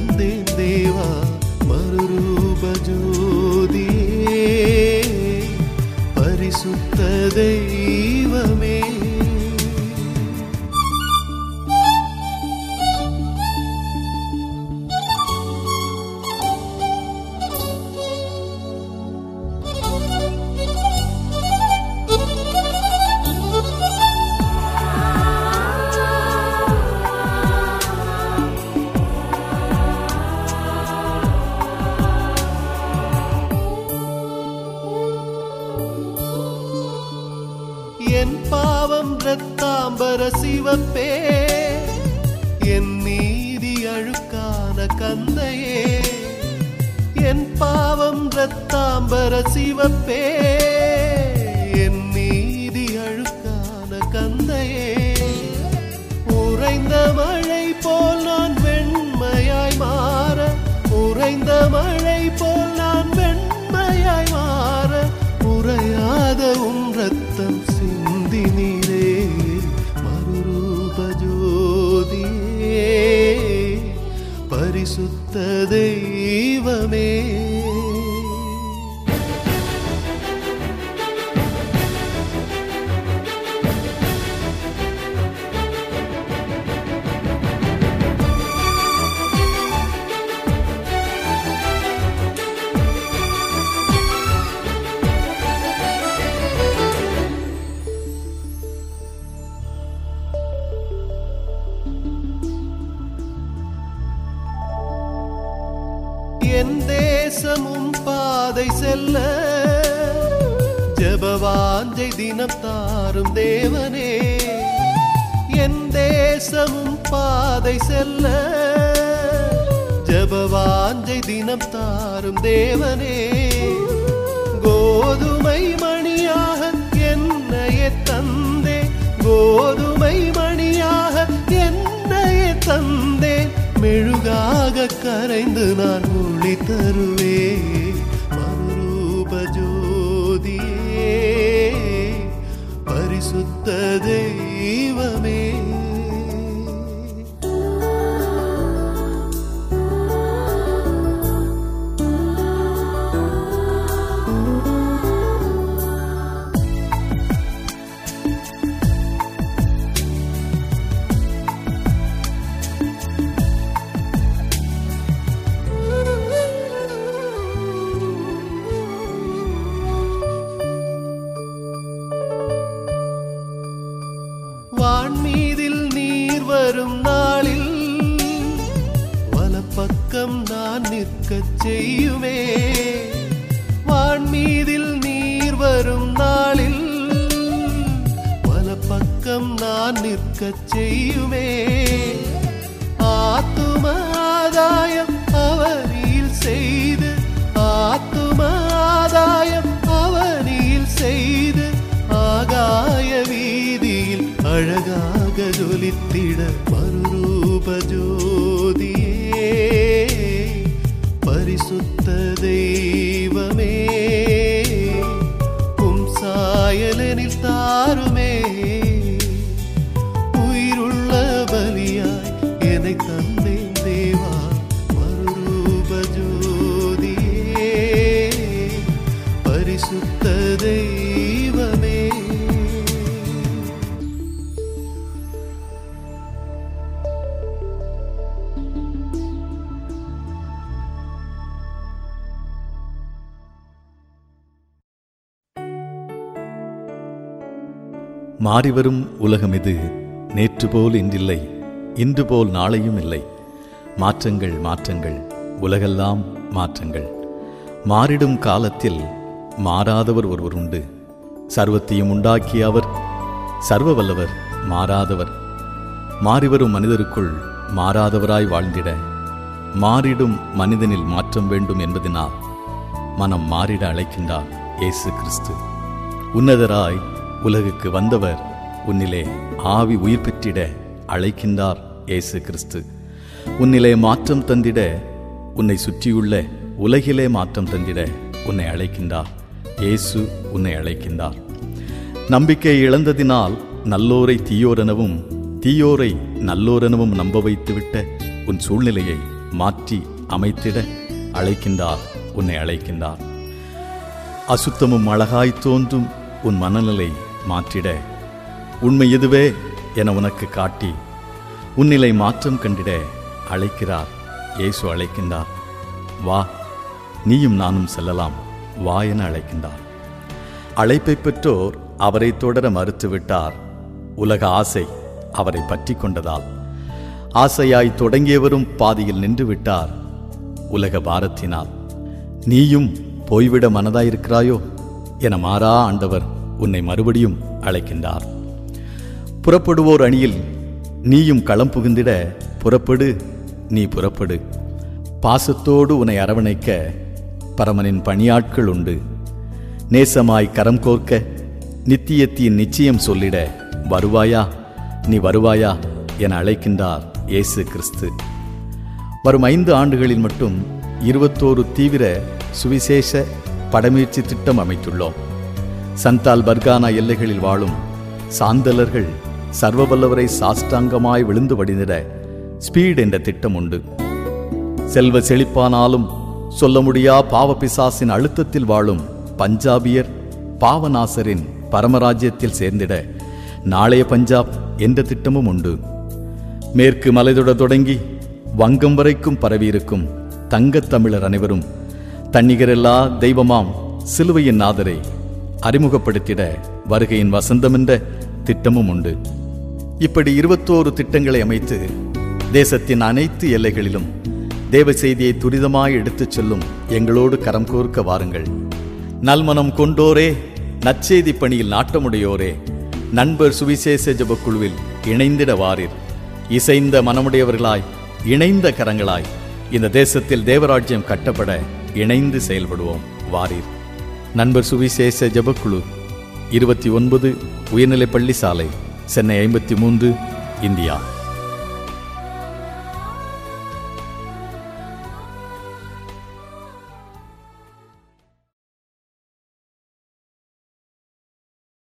தந்தேன் தேவா மறுரூப ஜோதியே பரிசுத்த தெய்வமே என் பாவம் இரத்தாம்பர சிவப்பே என் நீதி அழுக்கான கந்தையே என் பாவம் இரத்தாம்பர சிவப்பே என் நீதி அழுக்கான கந்தையே உறைந்த மழை போல் நான் வெண்மையாய் மாற உறைந்த மழை போல் நான் வெண்மையாய் மாற உறையாத உன் ரத்தம் சிந்தி நீரே மறுரூப ஜோதியே பரிசுத்த தெய்வமே என் தேசமும் பாதை செல்ல ஜபவாஞ்சை தினம் தாரும் தேவனே என் தேசமும் பாதை செல்ல ஜபவாஞ்சை தினம் தாரும் தேவனே கோதுமை மணியாக என்னையே தந்தே கோதுமை மணியாக என்னையே தந்தேன் மெழுகாக கரைந்து நான் ஒளி தருவே மறுரூப ஜோதியே பரிசுத்த தெய்வமே வான்மீதில் நீர் வரும் நாளில் வலப்பக்கம் நான் நிற்கச் செய்யுமே வான்மீதில் நீர் வரும் நாளில் வலப்பக்கம் நான் நிற்கச் செய்யுமே ஆத்தும ஆதாயம் அவனில் செய்து ஆத்தும ஆதாயம் அவனில் செய்து ஆகாய வீதியில் அழகாக ஜொலித்திட மறுரூப ஜோதியே பரிசுத்த தெய்வமே உம் சாயலனில் தாருமே உயிருள்ள பலியாய் என்னை தந்தேன் தேவா மறுரூப ஜோதியே பரிசுத்த தெய்வமே மாறிவரும் உலகம் இது நேற்று போல் இன்றில்லை இன்று போல் நாளையும் இல்லை மாற்றங்கள் மாற்றங்கள் உலகெல்லாம் மாற்றங்கள் மாறிடும் காலத்தில் மாறாதவர் ஒருவர் உண்டு சர்வத்தையும் உண்டாக்கிய அவர் சர்வ வல்லவர் மாறாதவர் மாறிவரும் மனிதருக்குள் மாறாதவராய் வாழ்ந்திட மாறிடும் மனிதனில் மாற்றம் வேண்டும் என்பதனால் மனம் மாறிட அழைக்கின்றார் இயேசு கிறிஸ்து உன்னதராய் உலகுக்கு வந்தவர் உன்னிலே ஆவி உயிர் பெற்றிட அழைக்கின்றார் இயேசு கிறிஸ்து உன்னிலே மாற்றம் தந்திட உன்னை சுற்றியுள்ள உலகிலே மாற்றம் தந்திட உன்னை அழைக்கின்றார் இயேசு உன்னை அழைக்கின்றார் நம்பிக்கை இழந்ததினால் நல்லோரை தீயோரெனவும் தீயோரை நல்லோரெனவும் நம்ப வைத்துவிட்ட உன் சூழ்நிலையை மாற்றி அமைத்திட அழைக்கின்றார் உன்னை அழைக்கின்றார் அசுத்தமும் அழகாய் தோன்றும் உன் மனநிலை மாற்றிட உண்மை எதுவே என உனக்கு காட்டி உன்னிலை மாற்றம் கண்டிட அழைக்கிறார் இயேசு அழைக்கின்றார் வா நீயும் நானும் செல்லலாம் வா என அழைக்கின்றார் அழைப்பை பெற்றோர் அவரை தொடர மறுத்துவிட்டார் உலக ஆசை அவரை பற்றி கொண்டதால் ஆசையாய் தொடங்கியவரும் பாதியில் நின்று விட்டார் உலக பாரத்தினால் நீயும் போய்விட மனதாயிருக்கிறாயோ என மாறா ஆண்டவர் உன்னை மறுபடியும் அழைக்கின்றார் புறப்படுவோர் அணியில் நீயும் களம் புகுந்திட புறப்படு நீ புறப்படு பாசத்தோடு உன்னை அரவணைக்க பரமனின் பணியாட்கள் உண்டு நேசமாய் கரம் கோர்க்க நித்தியத்தின் நிச்சயம் சொல்லிட வருவாயா நீ வருவாயா என அழைக்கின்றார் இயேசு கிறிஸ்து வரும் ஐந்து ஆண்டுகளில் மட்டும் இருபத்தோரு தீவிர சுவிசேஷ படமுயற்சி திட்டம் அமைத்துள்ளோம் சந்தால் பர்கானா எல்லைகளில் வாழும் சாந்தலர்கள் சர்வவல்லவரை சாஷ்டாங்கமாய் விழுந்து வடிந்திட ஸ்பீட் என்ற திட்டம் உண்டு செல்வ செழிப்பானாலும் சொல்ல முடியா பாவ பிசாசின் அழுத்தத்தில் வாழும் பஞ்சாபியர் பாவநாசரின் பரமராஜ்யத்தில் சேர்ந்திட நாளைய பஞ்சாப் என்ற திட்டமும் உண்டு மேற்கு மலைதொடர் தொடங்கி வங்கம் வரைக்கும் பரவியிருக்கும் தங்கத் தமிழர் அனைவரும் தன்னிகரெல்லா தெய்வமாம் சிலுவையின் நாதரை அறிமுகப்படுத்திட வருகையின் வசந்தம் என்ற திட்டமும் உண்டு இப்படி இருபத்தோரு திட்டங்களை அமைத்து தேசத்தின் அனைத்து எல்லைகளிலும் தேவ செய்தியை துரிதமாய் எடுத்துச் செல்லும் எங்களோடு கரம் கோர்க்க வாருங்கள் நல்மனம் கொண்டோரே நற்செய்தி பணியில் நாட்டமுடையோரே நண்பர் சுவிசேஷ ஜபக்குழுவில் இணைந்திட வாரீர் இசைந்த மனமுடையவர்களாய் இணைந்த கரங்களாய் இந்த தேசத்தில் தேவராஜ்யம் கட்டப்பட இணைந்து செயல்படுவோம் வாரீர் நண்பர் சுவிசேஷ ஜபக்குழு இருபத்தி ஒன்பது உயர்நிலைப்பள்ளி சாலை சென்னை ஐம்பத்தி மூன்று இந்தியா